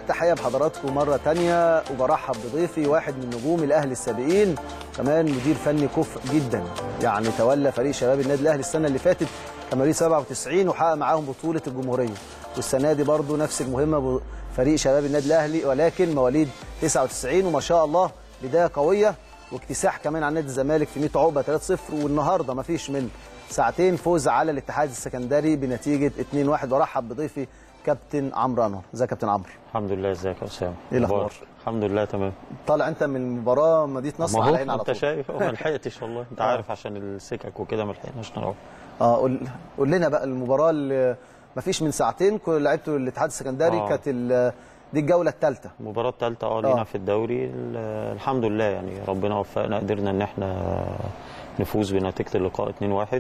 التحيه بحضراتكم مره تانية وبرحب بضيفي واحد من نجوم الاهلي السابقين كمان مدير فني كفء جدا يعني تولى فريق شباب النادي الاهلي السنه اللي فاتت كماليه 97 وحقق معاهم بطوله الجمهوريه والسنه دي برضو نفس المهمه فريق شباب النادي الاهلي ولكن مواليد 99 وما شاء الله بدايه قويه واكتساح كمان على نادي الزمالك في 100 عقبه 3-0 والنهارده ما فيش من ساعتين فوز على الاتحاد السكندري بنتيجه 2-1 برحب بضيفي كابتن عمرو انور ازيك يا كابتن عمرو الحمد لله ازيك يا اسامه ايه الاخبار الحمد لله تمام طالع انت من المباراه مدينه نصر ما على هو العين على انت طول شايف ما لحقتش والله انت عارف عشان السكك وكده ما لحقناش نروح اه قول قول لنا بقى المباراه اللي ما فيش من ساعتين كنت لعبتوا الاتحاد السكندري آه. كانت ال- دي الجوله الثالثه المباراه الثالثه اه آه. لينا في الدوري ال- الحمد لله يعني ربنا وفقنا قدرنا ان احنا نفوز بنتيجه اللقاء 2-1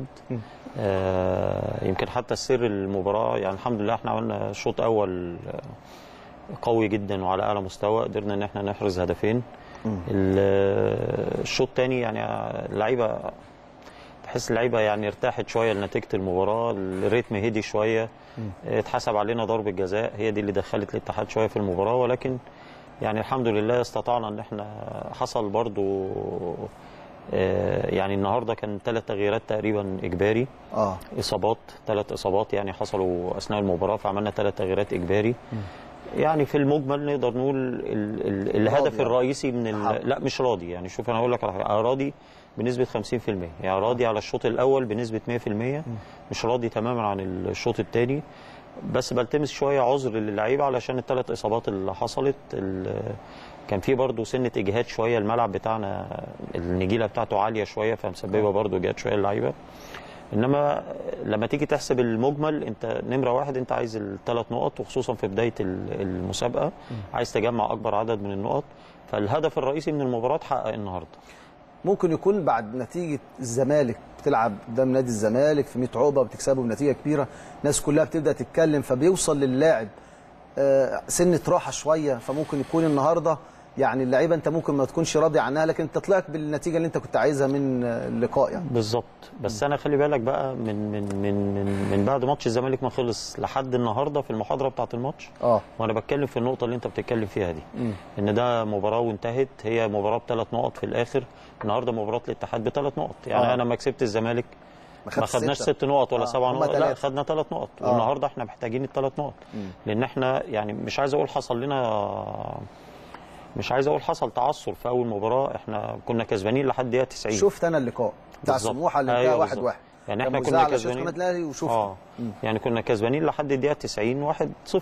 آه يمكن حتى سر المباراه يعني الحمد لله احنا عملنا شوط اول آه، قوي جدا وعلى اعلى مستوى قدرنا ان احنا نحرز هدفين ال- الشوط الثاني يعني اللعيبه تحس اللعيبه يعني ارتاحت شويه لنتيجه المباراه الريتم هدي شويه اتحسب علينا ضربه جزاء هي دي اللي دخلت الاتحاد شويه في المباراه ولكن يعني الحمد لله استطعنا ان احنا حصل برضو آه، يعني النهارده كان ثلاث تغييرات تقريبا اجباري اه اصابات ثلاث اصابات يعني حصلوا اثناء المباراه فعملنا ثلاث تغييرات اجباري يعني في المجمل نقدر نقول ال ال الهدف راضي يعني. الرئيسي من حاضر. ال لا مش راضي يعني شوف انا هقول لك على حاجه أنا راضي بنسبه 50% يعني راضي على الشوط الاول بنسبه 100% مش راضي تماما عن الشوط الثاني بس بلتمس شويه عذر للعيبه علشان الثلاث اصابات اللي حصلت ال- كان في برضه سنه اجهاد شويه الملعب بتاعنا النجيله بتاعته عاليه شويه فمسببه برضه اجهاد شويه للعيبه انما لما تيجي تحسب المجمل انت نمره واحد انت عايز الثلاث نقط وخصوصا في بدايه ال- المسابقه عايز تجمع اكبر عدد من النقط فالهدف الرئيسي من المباراه اتحقق النهارده ممكن يكون بعد نتيجه الزمالك بتلعب قدام نادي الزمالك في 100 عقبه بتكسبه بنتيجه كبيره الناس كلها بتبدا تتكلم فبيوصل للاعب آه، سنه راحه شويه فممكن يكون النهارده يعني اللعيبه انت ممكن ما تكونش راضي عنها لكن انت طلعت بالنتيجه اللي انت كنت عايزها من آه، اللقاء يعني بالظبط بس انا خلي بالك بقى من من من من, من بعد ماتش الزمالك ما خلص لحد النهارده في المحاضره بتاعه الماتش اه وانا بتكلم في النقطه اللي انت بتتكلم فيها دي مم. ان ده مباراه وانتهت هي مباراه بثلاث نقط في الاخر النهارده مباراه الاتحاد بثلاث نقط يعني آه. انا لما كسبت الزمالك خدتش ما خدناش ستة. ست نقط ولا آه، سبع هما نقط لا تلاتة. خدنا ثلاث نقط آه. والنهارده احنا محتاجين الثلاث نقط مم. لان احنا يعني مش عايز اقول حصل لنا مش عايز اقول حصل تعثر في اول مباراه احنا كنا كسبانين لحد دقيقه 90 شفت انا اللقاء بتاع بالظبط. سموحه اللي انتهى أيوة واحد بالظبط. واحد يعني كان احنا مذاع كنا على شاشة كسبانين قناه الاهلي وشفت اه يعني كنا كسبانين لحد الدقيقه 90 1 0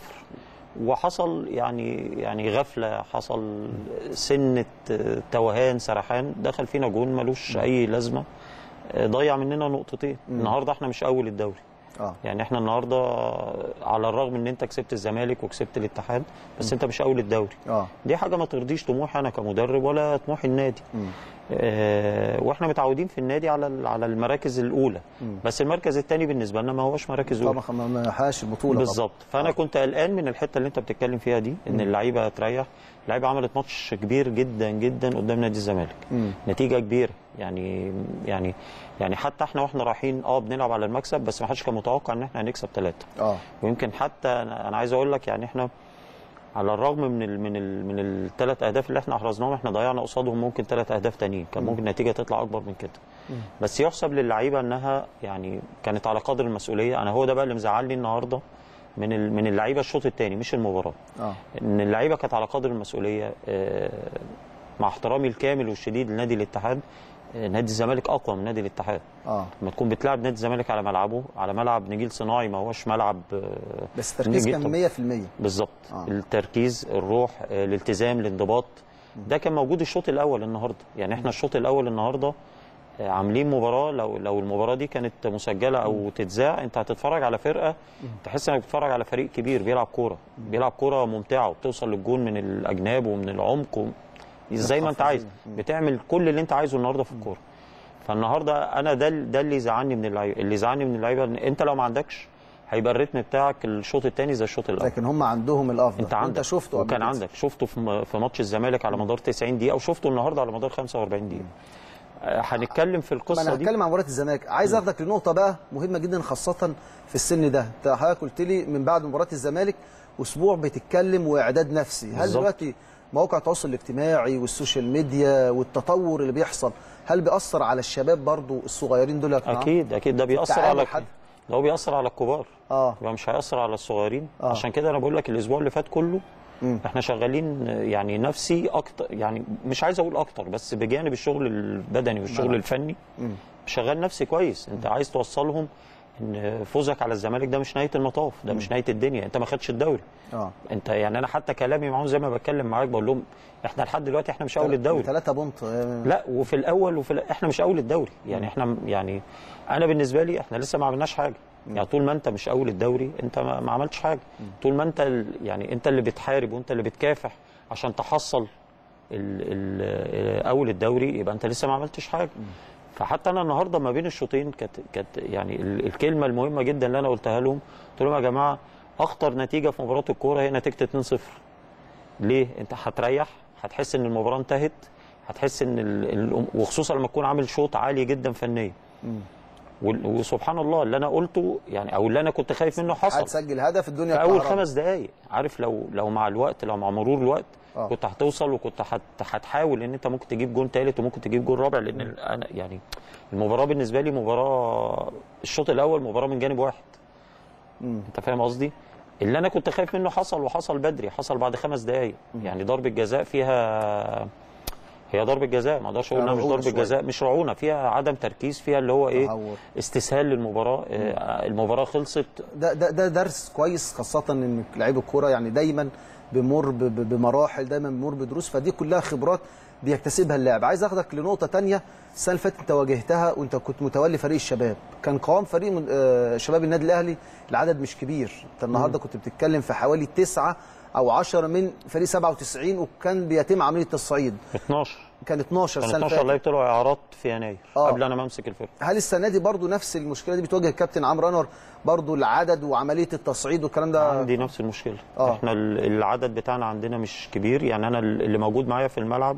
وحصل يعني يعني غفله حصل سنه آه، توهان سرحان دخل فينا جون ملوش اي لازمه آه، ضيع مننا نقطتين النهارده احنا مش اول الدوري اه يعني احنا النهارده على الرغم ان انت كسبت الزمالك وكسبت الاتحاد بس انت مش اول الدوري اه دي حاجه ما ترضيش طموحي انا كمدرب ولا طموح النادي مم. آه واحنا متعودين في النادي على ال- على المراكز الاولى بس المركز الثاني بالنسبه لنا ما هوش مراكز اولى طبعا ما حققش البطوله طبعاً. بالظبط فانا كنت قلقان من الحته اللي انت بتتكلم فيها دي ان اللعيبه تريح اللعيبه عملت ماتش كبير جدا جدا قدام نادي الزمالك مم. نتيجه كبيره يعني يعني يعني حتى احنا واحنا رايحين اه بنلعب على المكسب بس ما حدش كان متوقع ان احنا هنكسب ثلاثه اه ويمكن حتى انا أنا عايز اقول لك يعني احنا على الرغم من ال من ال من الثلاث اهداف اللي احنا احرزناهم احنا ضيعنا قصادهم ممكن ثلاث اهداف تانيين كان ممكن النتيجه تطلع اكبر من كده بس يحسب للعيبه انها يعني كانت على قدر المسؤوليه انا هو ده بقى اللي مزعلني النهارده من ال من اللعيبه الشوط الثاني مش المباراه اه ان اللعيبه كانت على قدر المسؤوليه آه، مع احترامي الكامل والشديد لنادي الاتحاد آه، نادي الزمالك اقوى من نادي الاتحاد اه لما تكون بتلعب نادي الزمالك على ملعبه على ملعب نجيل صناعي ما هوش ملعب آه، بس التركيز نجيل كان طب- 100% بالظبط آه. آه. التركيز الروح آه، الالتزام الانضباط ده كان موجود الشوط الاول النهارده يعني احنا الشوط الاول النهارده آه، عاملين مباراه لو لو المباراه دي كانت مسجله او تتذاع انت هتتفرج على فرقه تحس انك بتتفرج على فريق كبير بيلعب كوره بيلعب كوره ممتعه وبتوصل للجون من الاجناب ومن العمق و... زي ما انت عايز بتعمل كل اللي انت عايزه النهارده في الكوره فالنهارده انا ده ده اللي يزعلني من اللعيبه اللي يزعلني من اللعيبه ان انت لو ما عندكش هيبقى الريتم بتاعك الشوط الثاني زي الشوط الاول لكن هم عندهم الافضل انت عندك انت شفته قبل وكان كده. عندك شفته في م- في ماتش الزمالك على مدار 90 دقيقه وشفته النهارده على مدار 45 دقيقه آه، هنتكلم في ما القصه انا دي هتكلم عن مباراه الزمالك عايز اخدك لنقطه بقى مهمه جدا خاصه في السن ده انت حضرتك قلت لي من بعد مباراه الزمالك اسبوع بتتكلم واعداد نفسي هل بالظبط. دلوقتي مواقع التواصل الاجتماعي والسوشيال ميديا والتطور اللي بيحصل هل بيأثر على الشباب برضو الصغيرين دول يا كابتن عمرو؟ اكيد اكيد ده بيأثر التعامل على حتى. ده هو بيأثر على الكبار اه يبقى مش هيأثر على الصغيرين آه. عشان كده انا بقول لك الاسبوع اللي فات كله مم. احنا شغالين يعني نفسي اكتر يعني مش عايز اقول اكتر بس بجانب الشغل البدني والشغل نعم. الفني مم. شغال نفسي كويس انت عايز توصلهم ان فوزك على الزمالك ده مش نهايه المطاف ده مش نهايه الدنيا انت ما خدتش الدوري اه انت يعني انا حتى كلامي معاهم زي ما بتكلم معاك بقول لهم احنا لحد دلوقتي احنا مش اول الدوري ثلاثة بونت آه، لا وفي الاول وفي الأ- احنا مش اول الدوري يعني احنا يعني انا بالنسبه لي احنا لسه ما عملناش حاجه يعني طول ما انت مش اول الدوري انت ما, ما عملتش حاجه طول ما انت ال- يعني انت اللي بتحارب وانت اللي بتكافح عشان تحصل ال ال اول الدوري يبقى انت لسه ما عملتش حاجه فحتى انا النهارده ما بين الشوطين كانت كانت يعني ال- الكلمه المهمه جدا اللي انا قلتها لهم قلت لهم يا جماعه اخطر نتيجه في مباراه الكوره هي نتيجه 2-0 ليه؟ انت هتريح هتحس ان المباراه انتهت هتحس ان ال... ال... وخصوصا لما تكون عامل شوط عالي جدا فنيا وال- وسبحان الله اللي انا قلته يعني او اللي انا كنت خايف منه حصل هتسجل هدف الدنيا في اول بتعرض. خمس دقائق عارف لو لو مع الوقت لو مع مرور الوقت آه. كنت هتوصل وكنت هت... هتحاول ان انت ممكن تجيب جون ثالث وممكن تجيب جون رابع لان ال- انا يعني المباراه بالنسبه لي مباراه الشوط الاول مباراه من جانب واحد مم. انت فاهم قصدي اللي انا كنت خايف منه حصل وحصل بدري حصل بعد خمس دقائق يعني ضربه جزاء فيها هي ضربه جزاء ما اقدرش اقول انها مش رعونة ضربه شوية. جزاء مش رعونه فيها عدم تركيز فيها اللي هو ايه تهور. استسهال للمباراه آه، المباراه خلصت ده ده ده درس كويس خاصة ان لعيب الكورة يعني دايما بيمر ب- ب- بمراحل دايما بيمر بدروس فدي كلها خبرات بيكتسبها اللاعب عايز اخدك لنقطة تانية السنة اللي فاتت انت واجهتها وانت كنت متولي فريق الشباب كان قوام فريق من- آه، شباب النادي الاهلي العدد مش كبير انت النهارده كنت بتتكلم في حوالي تسعة او 10 من فريق 97 وكان بيتم عملية التصعيد 12 كان 12 كان السنة اللي 12 فاتت لعيب طلعوا اعارات في يناير آه. قبل انا ما امسك الفرقه هل السنة دي برضو نفس المشكلة دي بتواجه الكابتن عمرو انور برضو العدد وعملية التصعيد والكلام ده عندي نفس المشكله آه. احنا ال- العدد بتاعنا عندنا مش كبير يعني انا ال- اللي موجود معايا في الملعب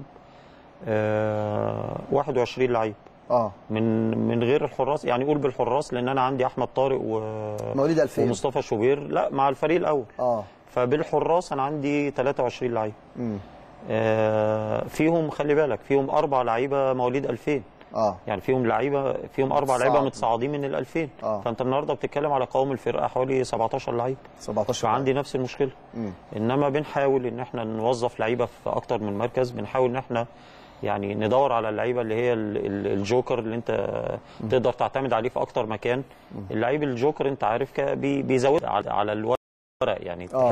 آه 21 لعيب اه من من غير الحراس يعني قول بالحراس لان انا عندي احمد طارق و مواليد 2000 ومصطفى شوبير لا مع الفريق الاول اه فبالحراس انا عندي 23 لعيب امم آه فيهم خلي بالك فيهم اربع لعيبه مواليد 2000 اه يعني فيهم لعيبه فيهم اربع لعيبه صعب. متصاعدين من ال 2000 آه. فانت النهارده بتتكلم على قوام الفرقه حوالي 17 لعيب 17 فعندي نفس المشكله مم. انما بنحاول ان احنا نوظف لعيبه في اكتر من مركز بنحاول ان احنا يعني ندور على اللعيبه اللي هي ال- ال- الجوكر اللي انت تقدر تعتمد عليه في اكتر مكان اللعيب الجوكر انت عارف ك- بي- بيزود على على الورق يعني اه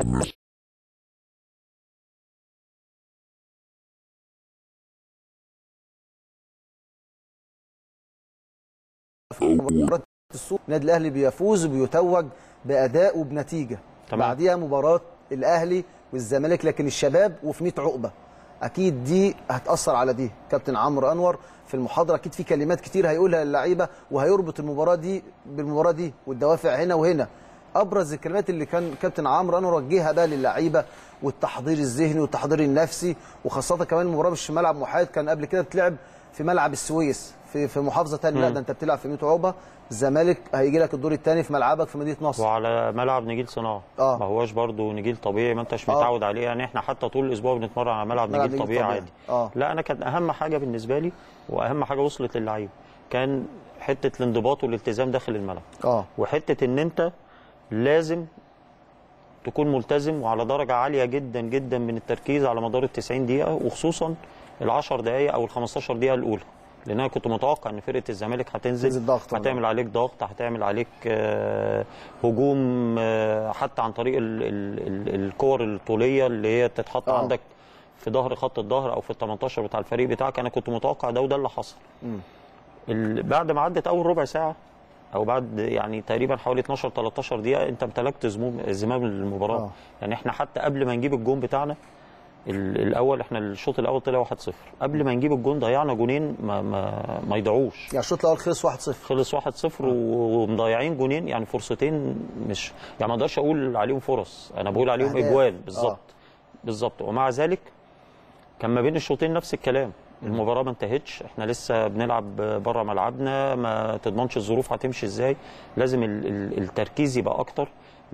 مباراة السوق النادي الاهلي بيفوز وبيتوج باداء وبنتيجه تمام. بعديها مباراه الاهلي والزمالك لكن الشباب وفي 100 عقبه اكيد دي هتاثر على دي كابتن عمرو انور في المحاضره اكيد في كلمات كتير هيقولها للعيبه وهيربط المباراه دي بالمباراه دي والدوافع هنا وهنا ابرز الكلمات اللي كان كابتن عمرو انور وجهها بقى للعيبه والتحضير الذهني والتحضير النفسي وخاصه كمان المباراه مش في ملعب محايد كان قبل كده بتلعب في ملعب السويس في في محافظه ثانيه لا ده انت بتلعب في 100 عقبه الزمالك هيجي لك الدور الثاني في ملعبك في مدينه نصر وعلى ملعب نجيل صناعه آه. ما هواش برضو نجيل طبيعي ما انتش آه. متعود عليه يعني احنا حتى طول الاسبوع بنتمرن على ملعب ملعب نجيل نجيل طبيعي طبيعي. عادي آه. لا انا كان اهم حاجه بالنسبه لي واهم حاجه وصلت للعيب كان حته الانضباط والالتزام داخل الملعب اه وحته ان انت لازم تكون ملتزم وعلى درجه عاليه جدا جدا من التركيز على مدار ال 90 دقيقه وخصوصا ال 10 دقائق او ال 15 دقيقه الاولى لان انا كنت متوقع ان فرقه الزمالك هتنزل تنزل ضغط طبعاً. هتعمل عليك ضغط هتعمل عليك آه، هجوم آه، حتى عن طريق ال- ال- ال- الكور الطوليه اللي هي تتحط آه. عندك في ظهر خط الظهر او في ال 18 بتاع الفريق بتاعك انا كنت متوقع ده وده اللي حصل مم. ال- بعد ما عدت اول ربع ساعه او بعد يعني تقريبا حوالي 12 13 دقيقه انت امتلكت زمام زمام المباراه آه. آه. يعني احنا حتى قبل ما نجيب الجون بتاعنا ال- الاول احنا الشوط الاول طلع 1-0 قبل ما نجيب الجون ضيعنا جونين ما ما, ما يضيعوش يعني الشوط الاول خلص 1-0 خلص 1-0 و- ومضيعين جونين يعني فرصتين مش يعني ما اقدرش اقول عليهم فرص انا بقول عليهم أهداف. اجوال آه. بالظبط بالظبط ومع ذلك كان ما بين الشوطين نفس الكلام المباراه ما انتهتش احنا لسه بنلعب بره ملعبنا ما تضمنش الظروف هتمشي ازاي لازم ال- ال- التركيز يبقى اكتر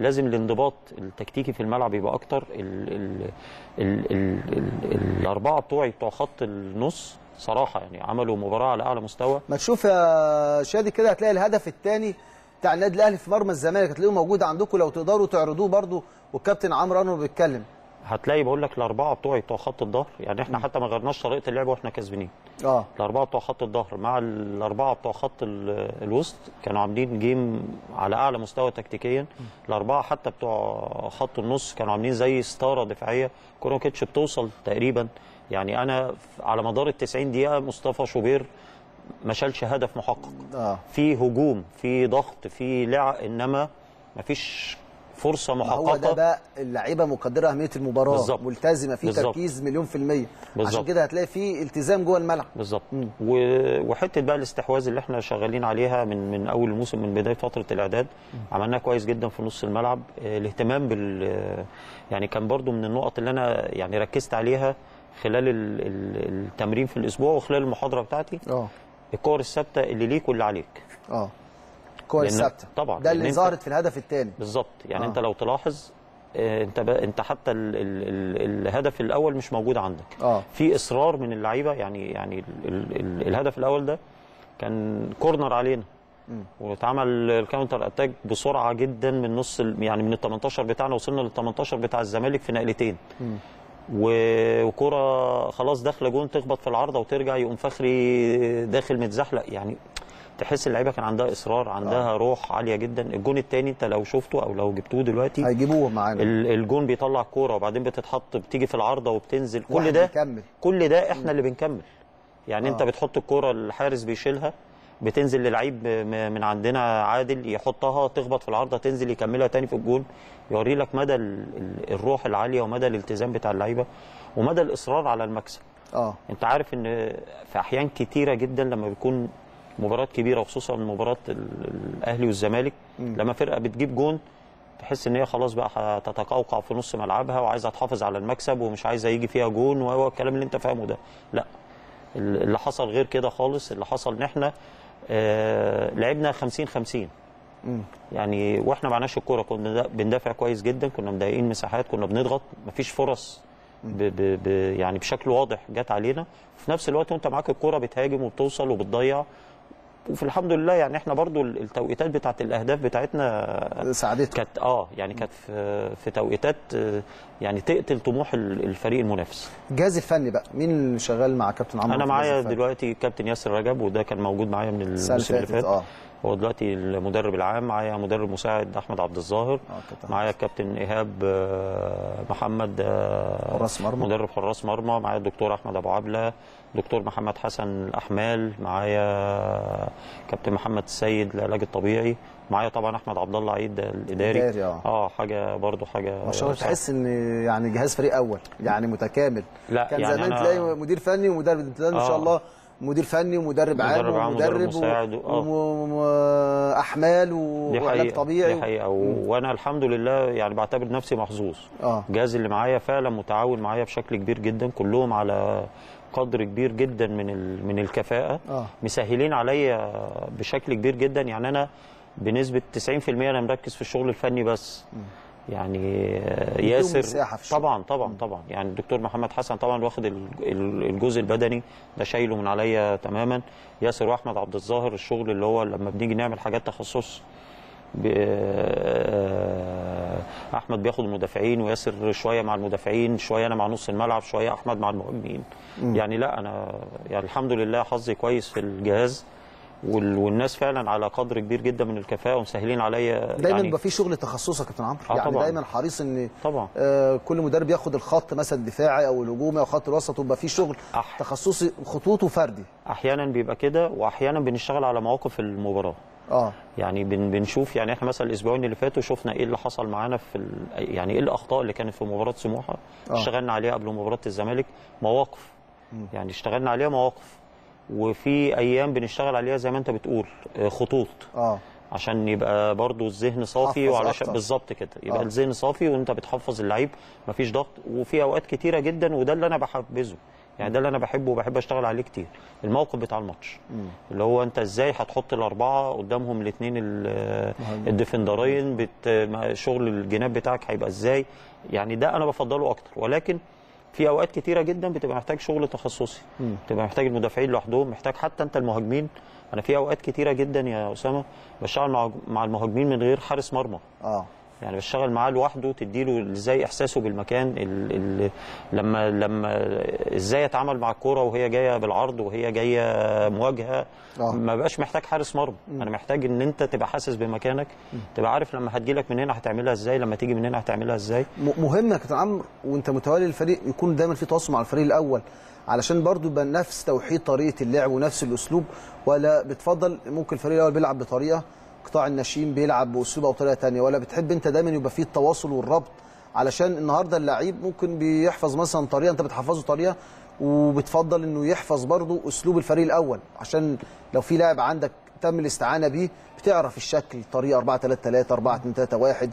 لازم الانضباط التكتيكي في الملعب يبقى اكتر ال ال ال ال ال الاربعه بتوعي بتوع خط النص صراحه يعني عملوا مباراه على اعلى مستوى ما تشوف يا شادي كده هتلاقي الهدف الثاني بتاع النادي الاهلي في مرمى الزمالك هتلاقيه موجود عندكم لو تقدروا تعرضوه برضو والكابتن عمرو انور بيتكلم هتلاقي بقول لك الاربعه بتوعي بتوع خط الظهر يعني احنا حتى ما غيرناش طريقه اللعب واحنا كسبانين اه الاربعه بتوع خط الظهر مع الاربعه بتوع خط ال- الوسط كانوا عاملين جيم على اعلى مستوى تكتيكيا الاربعه حتى بتوع خط النص كانوا عاملين زي ستاره دفاعيه الكوره ما كانتش بتوصل تقريبا يعني انا ف- على مدار ال 90 دقيقه مصطفى شوبير ما شالش هدف محقق اه في هجوم في ضغط في لعب انما ما فيش فرصه ما هو ده محققه بقى اللعيبه مقدره اهميه المباراه بالظبط. ملتزمه في بالظبط. تركيز مليون في الميه عشان بالظبط. كده هتلاقي في التزام جوه الملعب بالظبط و- وحته بقى الاستحواذ اللي احنا شغالين عليها من من اول الموسم من بدايه فتره الاعداد عملناها كويس جدا في نص الملعب آه، الاهتمام بال آه، يعني كان برضو من النقط اللي انا يعني ركزت عليها خلال ال- ال- التمرين في الاسبوع وخلال المحاضره بتاعتي اه الكور الثابته اللي ليك واللي عليك اه كويس لأن- ثابته طبعا، ده لأن اللي أنت- ظهرت في الهدف الثاني بالظبط يعني آه. آه. انت لو تلاحظ آه، انت بقى انت حتى ال ال ال الهدف الاول مش موجود عندك اه في اصرار من اللعيبه يعني يعني ال ال ال الهدف الاول ده كان كورنر علينا واتعمل الكاونتر اتاك بسرعه جدا من نص ال- يعني من ال 18 بتاعنا وصلنا لل 18 بتاع الزمالك في نقلتين و- وكرة خلاص داخله جون تخبط في العارضه وترجع يقوم فخري داخل متزحلق يعني تحس اللعيبه كان عندها اصرار عندها روح عاليه جدا الجون الثاني انت لو شفته او لو جبتوه دلوقتي هيجيبوه معانا ال- الجون بيطلع الكوره وبعدين بتتحط بتيجي في العارضه وبتنزل واحد كل ده بيكمل. كل ده احنا اللي بنكمل يعني انت آه. بتحط الكوره الحارس بيشيلها بتنزل للعيب م- من عندنا عادل يحطها تخبط في العارضه تنزل يكملها تاني في الجون يوري لك مدى ال- ال- الروح العاليه ومدى الالتزام بتاع اللعيبه ومدى الاصرار على المكسب اه انت عارف ان في احيان كتيره جدا لما بيكون مباراه كبيره وخصوصا مباراه ال- الاهلي والزمالك لما فرقه بتجيب جون تحس ان هي خلاص بقى هتتقوقع في نص ملعبها وعايزه تحافظ على المكسب ومش عايزه يجي فيها جون وهو الكلام اللي انت فاهمه ده لا ال- اللي حصل غير كده خالص اللي حصل ان احنا آه لعبنا 50 50 يعني واحنا معناش الكوره كنا دا- بندافع كويس جدا كنا مضايقين مساحات كنا بنضغط مفيش فرص ب ب ب يعني بشكل واضح جت علينا في نفس الوقت وانت معاك الكوره بتهاجم وبتوصل وبتضيع وفي الحمد لله يعني احنا برضو ال- التوقيتات بتاعت الاهداف بتاعتنا ساعدتكم كانت اه يعني كانت في في توقيتات آه، يعني تقتل طموح ال- الفريق المنافس الجهاز الفني بقى مين اللي شغال مع كابتن عمرو انا في الجهاز معايا الفني؟ دلوقتي كابتن ياسر رجب وده كان موجود معايا من السنه الموسم اللي اللي فاتت فات اه هو دلوقتي المدرب العام معايا مدرب مساعد احمد عبد الظاهر اه كابتن معايا الكابتن ايهاب آه، محمد آه، حراس مرمى. مدرب حراس مرمى معايا الدكتور احمد ابو عبله دكتور محمد حسن الاحمال معايا كابتن محمد السيد العلاج الطبيعي معايا طبعا احمد عبد الله عيد الاداري إداري، آه. اه حاجه برضو حاجه ما شاء الله صعبة. تحس ان يعني جهاز فريق اول يعني متكامل لا كان يعني زمان أنا- تلاقي مدير فني ومدرب انت ان شاء آه. الله مدير فني ومدرب عام مدرب عام ومدرب ومدرب مساعد و- آه. واحمال دي وعلاج حقيقة طبيعي دي حقيقة و... وانا الحمد لله يعني بعتبر نفسي محظوظ اه الجهاز اللي معايا فعلا متعاون معايا بشكل كبير جدا كلهم على قدر كبير جدا من ال... من الكفاءة اه مسهلين عليا بشكل كبير جدا يعني انا بنسبة 90% انا مركز في الشغل الفني بس يعني آه، ياسر مساحة في الشغل. طبعا طبعا طبعا يعني الدكتور محمد حسن طبعا واخد ال- ال- الجزء البدني ده شايله من عليا تماما ياسر واحمد عبد الظاهر الشغل اللي هو لما بنيجي نعمل حاجات تخصص ب- آه، احمد بياخد المدافعين وياسر شويه مع المدافعين شويه انا مع نص الملعب شويه احمد مع المهاجمين يعني لا انا يعني الحمد لله حظي كويس في الجهاز وال- والناس فعلا على قدر كبير جدا من الكفاءه ومسهلين عليا دايما يعني بيبقى في شغل تخصصي يا كابتن عمرو آه يعني طبعاً. دايما حريص ان طبعا آه كل مدرب ياخد الخط مثلا الدفاعي او الهجومي او خط الوسط ويبقى في شغل أح- تخصصي خطوط وفردي احيانا بيبقى كده واحيانا بنشتغل على مواقف المباراه اه يعني بن بنشوف يعني احنا مثلا الاسبوعين اللي فاتوا شفنا ايه اللي حصل معانا في ال... يعني ايه الاخطاء اللي كانت في مباراه سموحه آه. اشتغلنا عليها قبل مباراه الزمالك مواقف يعني اشتغلنا عليها مواقف وفي ايام بنشتغل عليها زي ما انت بتقول آه، خطوط اه عشان يبقى برضو الذهن صافي حفظ وعلشان أكتر. بالظبط كده يبقى آه. الذهن صافي وانت بتحفظ اللعيب مفيش ضغط وفي اوقات كتيره جدا وده اللي انا بحبذه يعني ده اللي انا بحبه وبحب اشتغل عليه كتير الموقف بتاع الماتش اللي هو انت ازاي هتحط الاربعه قدامهم الاثنين الديفندرين بت... مع شغل الجناب بتاعك هيبقى ازاي يعني ده انا بفضله اكتر ولكن في اوقات كتيره جدا بتبقى محتاج شغل تخصصي بتبقى محتاج المدافعين لوحدهم محتاج حتى انت المهاجمين انا في اوقات كتيره جدا يا اسامه بشتغل مع مع المهاجمين من غير حارس مرمى اه يعني بشتغل معاه لوحده تديله ازاي احساسه بالمكان ال ال لما لما ازاي يتعامل مع الكوره وهي جايه بالعرض وهي جايه مواجهه آه. ما بقاش محتاج حارس مرمى انا محتاج ان انت تبقى حاسس بمكانك تبقى عارف لما هتجيلك من هنا هتعملها ازاي لما تيجي من هنا هتعملها ازاي م- مهم يا كابتن عمرو وانت متولي الفريق يكون دايما في تواصل مع الفريق الاول علشان برضو يبقى نفس توحيد طريقه اللعب ونفس الاسلوب ولا بتفضل ممكن الفريق الاول بيلعب بطريقه قطاع الناشئين بيلعب باسلوب او طريقه ثانيه ولا بتحب انت دايما يبقى فيه التواصل والربط علشان النهارده اللعيب ممكن بيحفظ مثلا طريقه انت بتحفظه طريقه وبتفضل انه يحفظ برضو اسلوب الفريق الاول عشان لو في لاعب عندك تم الاستعانه بيه بتعرف الشكل طريقه 4 3 3 4 2 3 1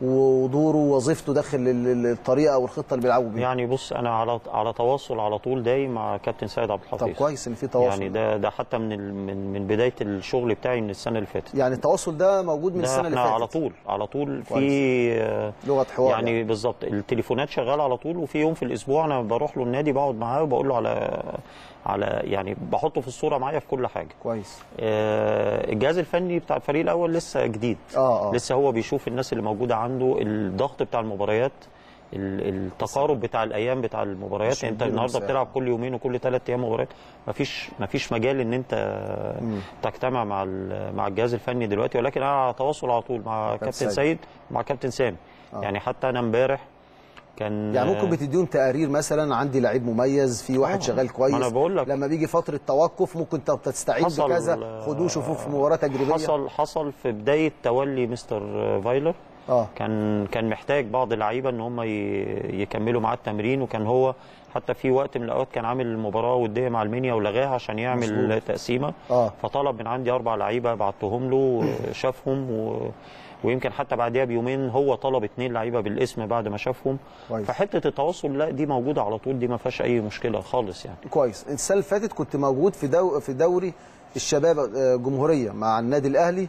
ودوره ووظيفته داخل ال- ال- الطريقه او الخطه اللي بيلعبوا بيها يعني بص انا على على تواصل على طول دايم مع كابتن سيد عبد الحفيظ طب كويس ان في تواصل يعني ده ده حتى من ال- من من بدايه الشغل بتاعي من السنه اللي فاتت يعني التواصل ده موجود من ده السنه اللي احنا فاتت على طول على طول كويس. في آه، لغه حوار يعني يعني بالظبط التليفونات شغاله على طول وفي يوم في الاسبوع انا بروح له النادي بقعد معاه وبقول له على على يعني بحطه في الصوره معايا في كل حاجه كويس آه، الجهاز الفني بتاع الفريق الاول لسه جديد اه اه لسه هو بيشوف الناس اللي موجوده عنده الضغط بتاع المباريات ال- التقارب بتاع الايام بتاع المباريات عشان انت يديله النهارده مساحة. بتلعب كل يومين وكل ثلاث ايام مباريات مفيش مفيش مجال ان انت تجتمع مع ال- مع الجهاز الفني دلوقتي ولكن انا على تواصل على طول مع كابتن كابتن سيد. سيد ومع كابتن سامي آه. يعني حتى انا امبارح كان يعني ممكن بتديهم تقارير مثلا عندي لعيب مميز في واحد آه. شغال كويس ما أنا بقول لك. لما بيجي فتره توقف ممكن طب تستعين حصل- بكذا خدوه شوفوه في مباراه تجريبيه حصل حصل في بدايه تولي مستر فايلر اه كان كان محتاج بعض اللعيبه ان هم ي- يكملوا معاه التمرين وكان هو حتى في وقت من الاوقات كان عامل مباراه وديه مع المنيا ولغاها عشان يعمل مظبوط. تقسيمه اه فطلب من عندي اربع لعيبه بعتهم له شافهم و... ويمكن حتى بعدها بيومين هو طلب اثنين لعيبه بالاسم بعد ما شافهم كويس. فحته التواصل لا دي موجوده على طول دي ما فيهاش اي مشكله خالص يعني كويس السنه اللي فاتت كنت موجود في دو في دوري الشباب آه، جمهوريه مع النادي الاهلي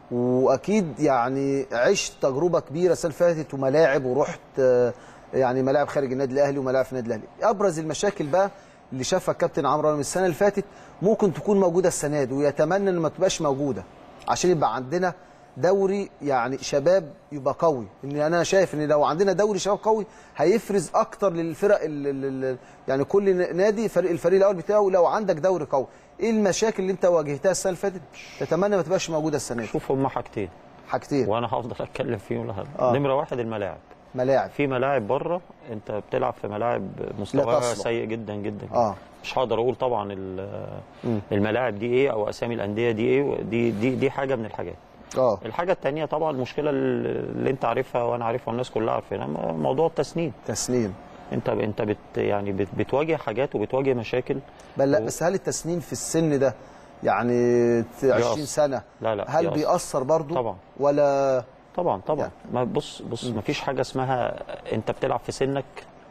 واكيد يعني عشت تجربه كبيره السنه اللي فاتت وملاعب ورحت آه، يعني ملاعب خارج النادي الاهلي وملاعب في النادي الاهلي ابرز المشاكل بقى اللي شافها الكابتن عمرو من السنه اللي فاتت ممكن تكون موجوده السنه دي ويتمنى ان ما تبقاش موجوده عشان يبقى عندنا دوري يعني شباب يبقى قوي ان انا شايف ان لو عندنا دوري شباب قوي هيفرز اكتر للفرق ال ال ال يعني كل نادي فريق الفريق الاول بتاعه لو عندك دوري قوي ايه المشاكل اللي انت واجهتها السنه اللي فاتت تتمنى ما تبقاش موجوده السنه دي شوف هما حاجتين حاجتين وانا هفضل اتكلم فيهم لحد آه. نمره واحد الملاعب ملاعب في ملاعب بره انت بتلعب في ملاعب لا مستواها تصلح. سيء جدا جدا اه مش هقدر اقول طبعا ال- مم. الملاعب دي ايه او اسامي الانديه دي ايه دي دي دي حاجه من الحاجات اه الحاجه الثانيه طبعا المشكله اللي انت عارفها وانا عارفها والناس كلها عارفينها م- موضوع التسنين تسنيم انت انت بت يعني بت بتواجه حاجات وبتواجه مشاكل بل لا بس هل التسنين في السن ده يعني 20 يأثر. سنه لا لا هل يأثر. بيأثر برضو طبعا. ولا طبعا طبعا يعني. ما بص بص ما فيش حاجه اسمها انت بتلعب في سنك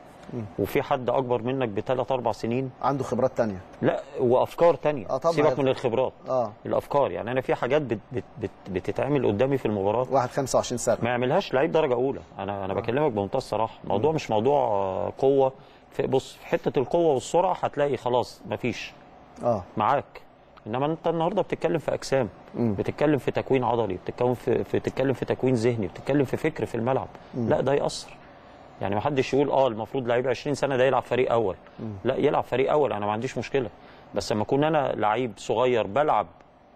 وفي حد اكبر منك بثلاث اربع سنين عنده خبرات تانية لا وافكار تانية آه طبعا. سيبك من الخبرات اه الافكار يعني انا في حاجات بت بت بت بتتعمل قدامي في المباراه واحد 25 سنه ما يعملهاش لعيب درجه اولى انا انا بكلمك بمنتهى الصراحه الموضوع مش موضوع آه، قوه في بص في حته القوه والسرعه هتلاقي خلاص مفيش اه معاك انما انت النهارده بتتكلم في اجسام مم. بتتكلم في تكوين عضلي بتتكلم في في- بتتكلم في تكوين ذهني بتتكلم في فكر في الملعب لا ده ياثر يعني ما حدش يقول اه المفروض لعيب 20 سنه ده يلعب فريق اول لا يلعب فريق اول انا ما عنديش مشكله بس لما اكون انا لعيب صغير بلعب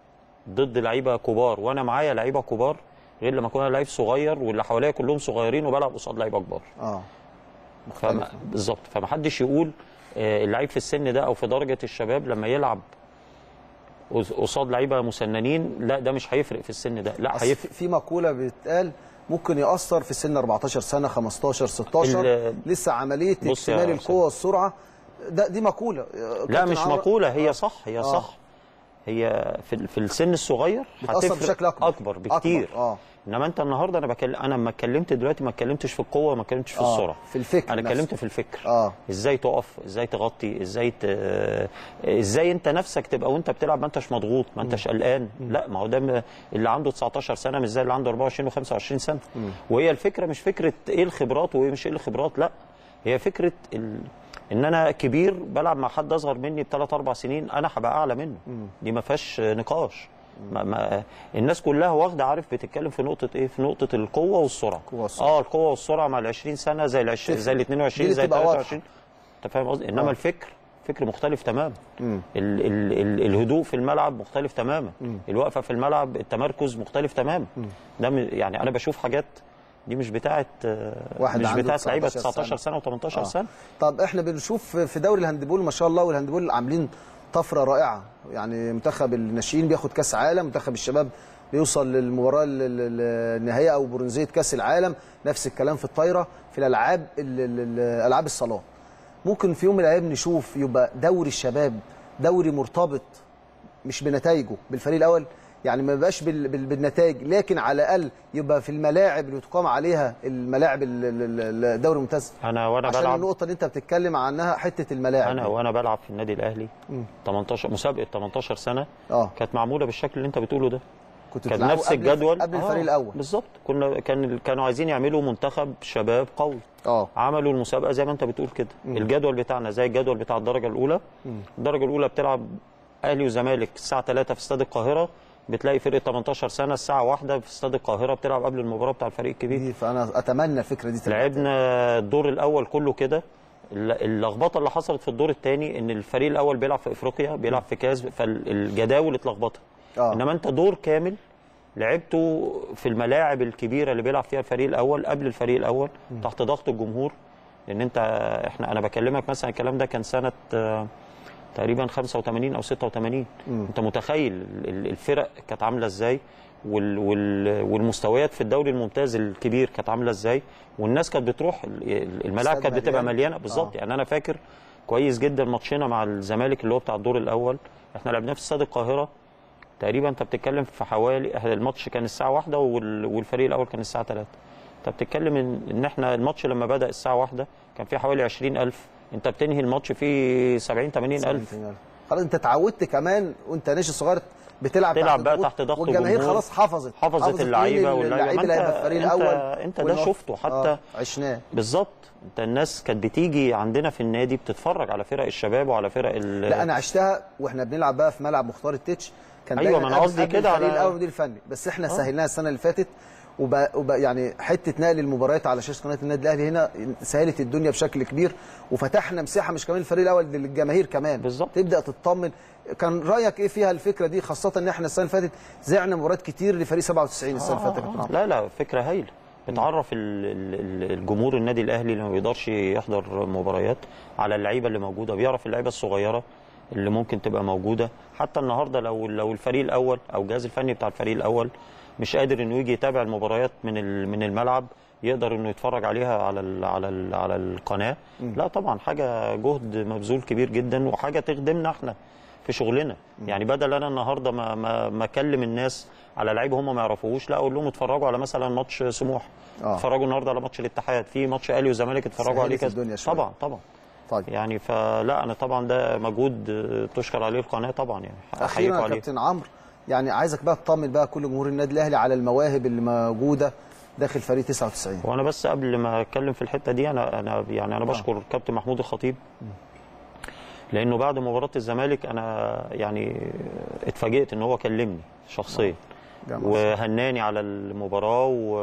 ضد لعيبه كبار وانا معايا لعيبه كبار غير لما اكون انا لعيب صغير واللي حواليا كلهم صغيرين وبلعب قصاد لعيبه كبار اه فما مختلف بالظبط فما حدش يقول آه، اللعيب في السن ده او في درجه الشباب لما يلعب قص- قصاد لعيبه مسننين لا ده مش هيفرق في السن ده لا أصل هيفرق في- في مقوله بتقال ممكن ياثر في سن 14 سنه 15 16 ال- لسه عمليه بص يا اكتمال أستاذ. القوه والسرعه ده دي مقوله لا كابتن مش عمرو- مقوله هي صح هي آه. صح هي في, في السن الصغير بتأثر هتفرق بشكل أكبر. اكبر بكتير أكبر، آه. انما انت النهارده انا بكلم انا لما اتكلمت دلوقتي ما اتكلمتش في القوه ما اتكلمتش في آه، السرعه في الفكر انا نفسه. اتكلمت في الفكر آه. ازاي تقف ازاي تغطي ازاي ت... ازاي انت نفسك تبقى وانت بتلعب ما انتش مضغوط ما انتش قلقان لا ما هو ده م- اللي عنده 19 سنه مش زي اللي عنده 24 و25 سنه وهي الفكره مش فكره ايه الخبرات وايه مش ايه الخبرات لا هي فكره ال... ان انا كبير بلعب مع حد اصغر مني بثلاث اربع سنين انا هبقى اعلى منه دي ما فيهاش نقاش ما ما الناس كلها واخده عارف بتتكلم في نقطه ايه في نقطه القوه والسرعه القوة والسرعة. اه القوه والسرعه مع ال 20 سنه زي ال 20 زي ال 22 دي زي ال بتبقى واضحة. 23 انت فاهم قصدي انما آه. الفكر فكر مختلف تماما ال ال ال الهدوء في الملعب مختلف تماما الوقفه في الملعب التمركز مختلف تماما ده م- يعني انا بشوف حاجات دي مش بتاعه آه، واحد مش عنده بتاعه لعيبه 19 19 سنه و18 آه. سنه طب احنا بنشوف في دوري الهاندبول ما شاء الله والهاندبول عاملين طفره رائعه يعني منتخب الناشئين بياخد كاس عالم منتخب الشباب بيوصل للمباراه ال- ال- النهائيه او برونزيه كاس العالم نفس الكلام في الطايره في الالعاب ال- ال- ال- العاب الصالات ممكن في يوم من الايام نشوف يبقى دوري الشباب دوري مرتبط مش بنتائجه بالفريق الاول يعني ما يبقاش بال- بال- بالنتائج لكن على الاقل يبقى في الملاعب اللي تقام عليها الملاعب ال- ال- ال- الدوري الممتاز انا وانا عشان بلعب النقطه اللي انت بتتكلم عنها حته الملاعب انا وانا بلعب في النادي الاهلي 18 مسابقه 18 سنه اه كانت معموله بالشكل اللي انت بتقوله ده كنت كان بتلعبوا نفس قبل- الجدول قبل الفريق آه، الاول بالظبط كنا كان كانوا عايزين يعملوا منتخب شباب قوي اه عملوا المسابقه زي ما انت بتقول كده الجدول بتاعنا زي الجدول بتاع الدرجه الاولى الدرجه الاولى بتلعب اهلي وزمالك الساعه 3 في استاد القاهره بتلاقي فرقه 18 سنه الساعه 1 في استاد القاهره بتلعب قبل المباراه بتاع الفريق الكبير دي فانا اتمنى الفكره دي تبقى. لعبنا الدور الاول كله كده الل- اللخبطه اللي حصلت في الدور الثاني ان الفريق الاول بيلعب في افريقيا بيلعب في كاس فالجداول اتلخبطت آه. انما انت دور كامل لعبته في الملاعب الكبيره اللي بيلعب فيها الفريق الاول قبل الفريق الاول تحت ضغط الجمهور لان انت احنا انا بكلمك مثلا الكلام ده كان سنه آه، تقريبا 85 او 86 انت متخيل ال- ال- الفرق كانت عامله ازاي وال وال والمستويات في الدوري الممتاز الكبير كانت عامله ازاي والناس كانت بتروح ال- الملاعب استاد كانت بتبقى مليان. مليانه بالظبط آه. يعني انا فاكر كويس جدا ماتشنا مع الزمالك اللي هو بتاع الدور الاول احنا لعبناه في استاد القاهره تقريبا انت بتتكلم في حوالي الماتش كان الساعه واحدة وال- والفريق الاول كان الساعه 3 انت بتتكلم ان ان احنا الماتش لما بدا الساعه واحدة كان في حوالي 20000 انت بتنهي الماتش فيه 70 80000 خلاص انت اتعودت كمان وانت ناشئ صغير بتلعب تلعب بقى ضغوط، تحت ضغط والجماهير الجمهور. خلاص حفظت حفظت مين اللعيبة ال- واللعيبة. اللعيب ما اللي انت- هيبقى في الفريق انت- الاول انت ده والنقط. شفته حتى- آه. عشناه بالظبط انت الناس كانت بتيجي عندنا في النادي بتتفرج على فرق الشباب وعلى فرق ال لا انا عشتها واحنا بنلعب بقى في ملعب مختار التتش كان أيوة، دايما ما أنا قبل- قصدي قبل كده الفريق على- الاول المدير الفني بس احنا سهلناها السنه اللي فاتت وبقى وبقى يعني حته نقل المباريات على شاشه قناه النادي الاهلي هنا سهلت الدنيا بشكل كبير وفتحنا مساحه مش كمان الفريق الاول للجماهير كمان بالظبط. تبدا تطمن كان رايك ايه فيها الفكره دي خاصه ان احنا السنه اللي فاتت زعنا مباريات كتير لفريق 97 السنه اللي فاتت يا كابتن عمرو. لا لا فكره هايله بتعرف ال- ال- ال- الجمهور النادي الاهلي اللي ما بيقدرش يحضر مباريات على اللعيبه اللي موجوده بيعرف اللعيبه الصغيره اللي ممكن تبقى موجوده حتى النهارده لو لو الفريق الاول او الجهاز الفني بتاع الفريق الاول مش قادر انه يجي يتابع المباريات من ال- من الملعب يقدر انه يتفرج عليها على ال على ال على القناه لا طبعا حاجه جهد مبذول كبير جدا وحاجه تخدمنا احنا في شغلنا يعني بدل انا النهارده ما ما ما اكلم الناس على لعيب هم ما يعرفوهوش لا اقول لهم اتفرجوا على مثلا ماتش سموح آه. اتفرجوا النهارده على ماتش الاتحاد في ماتش اهلي وزمالك اتفرجوا عليه سهلت كذا الدنيا شوية. طبعا طبعا طيب يعني فلا انا طبعا ده مجهود آه، تشكر عليه القناه طبعا يعني اخيرا احييكم يا عليه كابتن عمرو يعني عايزك بقى تطمن بقى كل جمهور النادي الاهلي على المواهب اللي موجوده داخل فريق 99 وانا بس قبل ما اتكلم في الحته دي انا انا يعني انا بشكر كابتن محمود الخطيب لانه بعد مباراه الزمالك انا يعني اتفاجئت ان هو كلمني شخصيا جميل. وهناني على المباراه و...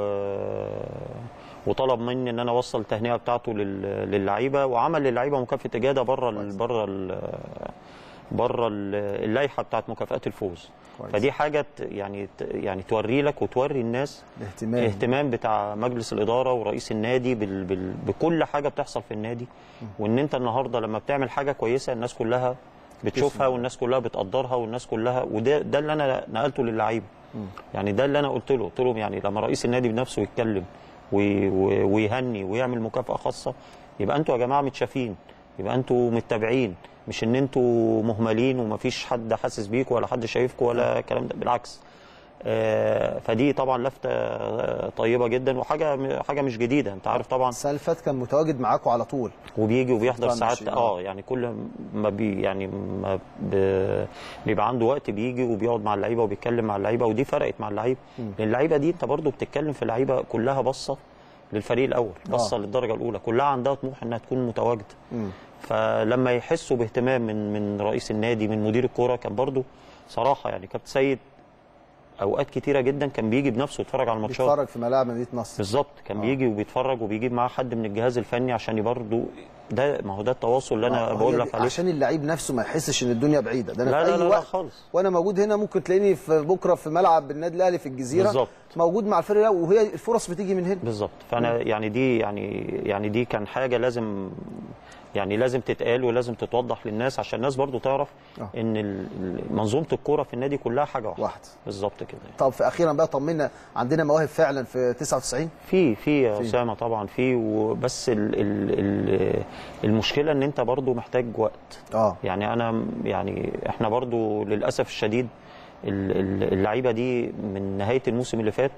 وطلب مني ان انا اوصل التهنئه بتاعته لل... للعيبه وعمل للعيبه مكافاه اجاده بره ال... بره ال... بره ال- اللائحه بتاعت مكافاه الفوز كويس. فدي حاجه ت- يعني ت- يعني توري لك وتوري الناس الاهتمام الاهتمام بتاع مجلس الاداره ورئيس النادي بال... بال... بكل حاجه بتحصل في النادي وان انت النهارده لما بتعمل حاجه كويسه الناس كلها بتشوفها والناس كلها بتقدرها والناس كلها وده ده اللي انا نقلته للعيبه يعني ده اللي انا قلت له قلت لهم يعني لما رئيس النادي بنفسه يتكلم وي... وي- ويهني ويعمل مكافاه خاصه يبقى انتوا يا جماعه متشافين يبقى انتوا متابعين مش ان انتوا مهملين ومفيش حد حاسس بيكوا ولا حد شايفكوا ولا الكلام ده بالعكس آه، فدي طبعا لفته آه، طيبه جدا وحاجه حاجه مش جديده انت عارف طبعا السنه اللي فاتت كان متواجد معاكم على طول وبيجي وبيحضر فترة ساعات ماشي، اه يعني كل ما بي يعني ما ب- بيبقى عنده وقت بيجي وبيقعد مع اللعيبه وبيتكلم مع اللعيبه ودي فرقت مع اللعيبه لان اللعيبه دي انت برضو بتتكلم في لعيبه كلها باصه للفريق الاول باصه آه. للدرجه الاولى كلها عندها طموح انها تكون متواجده مم. فلما يحسوا باهتمام من من رئيس النادي من مدير الكوره كان برضو صراحه يعني كابتن سيد اوقات كتيره جدا كان بيجي بنفسه يتفرج على الماتشات بيتفرج في ملاعب مدينه نصر بالظبط كان آه. بيجي وبيتفرج وبيجيب معاه حد من الجهاز الفني عشان برضه ده ما هو ده التواصل اللي انا آه، بقول هي لك دي- عليه عشان اللعيب نفسه ما يحسش ان الدنيا بعيده ده انا لا في لا اي لا, لا وقت خالص وانا موجود هنا ممكن تلاقيني في بكره في ملعب النادي الاهلي في الجزيره بالظبط. موجود مع الفريق الأول، وهي الفرص بتيجي من هنا بالظبط فانا يعني دي يعني يعني دي كان حاجه لازم يعني لازم تتقال ولازم تتوضح للناس عشان الناس برضو تعرف آه. ان ال- ال- منظومه الكوره في النادي كلها حاجه واحده واحد بالظبط كده يعني. طب في اخيرا بقى طمنا عندنا مواهب فعلا في 99 في في يا اسامه طبعا في وبس ال ال ال المشكله ان انت برضو محتاج وقت اه يعني انا يعني احنا برضو للاسف الشديد ال- ال- اللعيبه دي من نهايه الموسم اللي فات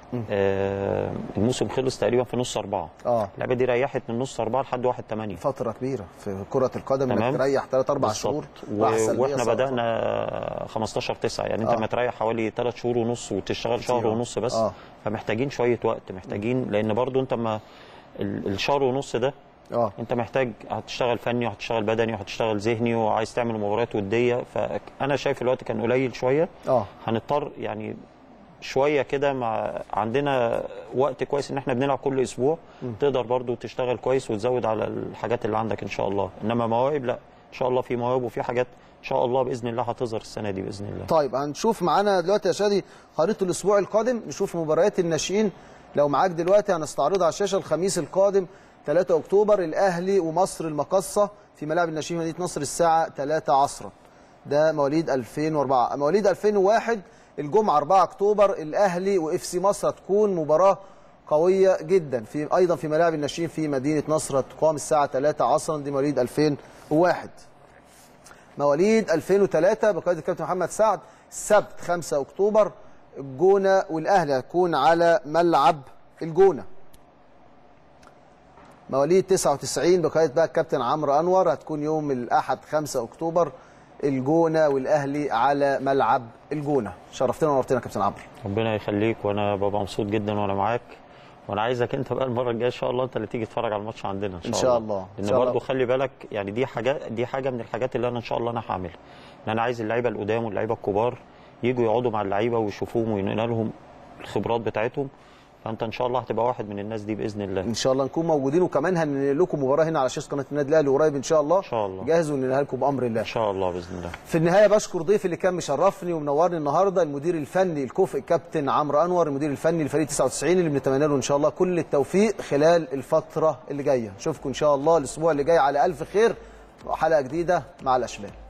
آه الموسم خلص تقريبا في نص اربعه اه اللعيبه دي ريحت من نص اربعه لحد واحد ثمانيه فتره كبيره في كره القدم انك تمام. تريح 3 4 بالظبط. شهور و- راحة سلبية واحنا صعبة. بدانا 15 9 يعني انت آه. ما تريح حوالي 3 شهور ونص وتشتغل شهر كتير. ونص بس آه. فمحتاجين شويه وقت محتاجين لان برضو انت ما ال- الشهر ونص ده اه انت محتاج هتشتغل فني وهتشتغل بدني وهتشتغل ذهني وعايز تعمل مباريات وديه فانا شايف الوقت كان قليل شويه اه هنضطر يعني شويه كده مع عندنا وقت كويس ان احنا بنلعب كل اسبوع تقدر برضو تشتغل كويس وتزود على الحاجات اللي عندك ان شاء الله انما مواهب لا ان شاء الله في مواهب وفي حاجات ان شاء الله باذن الله هتظهر السنه دي باذن الله طيب هنشوف معانا دلوقتي يا شادي خريطه الاسبوع القادم نشوف مباريات الناشئين لو معاك دلوقتي هنستعرضها على الشاشه الخميس القادم 3 اكتوبر الاهلي ومصر المقصه في ملاعب الناشئين مدينه نصر الساعه 3 عصرا ده مواليد 2004 مواليد 2001 الجمعه 4 اكتوبر الاهلي واف سي مصر هتكون مباراه قويه جدا في ايضا في ملاعب الناشئين في مدينه نصر هتقام الساعه 3 عصرا دي مواليد 2001 مواليد 2003 بقياده الكابتن محمد سعد السبت 5 اكتوبر الجونه والاهلي هتكون على ملعب الجونه مواليد 99 بقياده بقى الكابتن عمرو انور هتكون يوم الاحد 5 اكتوبر الجونه والاهلي على ملعب الجونه شرفتنا ونورتنا يا كابتن عمرو ربنا يخليك وانا ببقى مبسوط جدا وانا معاك وانا عايزك انت بقى المره الجايه ان شاء الله انت اللي تيجي تتفرج على الماتش عندنا ان شاء, إن شاء الله. إن لان شاء الله. برضه خلي بالك يعني دي حاجه دي حاجه من الحاجات اللي انا ان شاء الله انا هعملها ان انا عايز اللعيبه القدام واللعيبه الكبار يجوا يقعدوا مع اللعيبه ويشوفوهم وينقلوا لهم الخبرات بتاعتهم فانت ان شاء الله هتبقى واحد من الناس دي باذن الله ان شاء الله نكون موجودين وكمان هننقل لكم مباراه هنا على شاشه قناه النادي الاهلي قريب ان شاء الله ان شاء الله جاهز وننقلها لكم بامر الله ان شاء الله باذن الله في النهايه بشكر ضيفي اللي كان مشرفني ومنورني النهارده المدير الفني الكفء كابتن عمرو انور المدير الفني لفريق 99 اللي بنتمنى له ان شاء الله كل التوفيق خلال الفتره اللي جايه نشوفكم ان شاء الله الاسبوع اللي جاي على الف خير وحلقه جديده مع الاشبال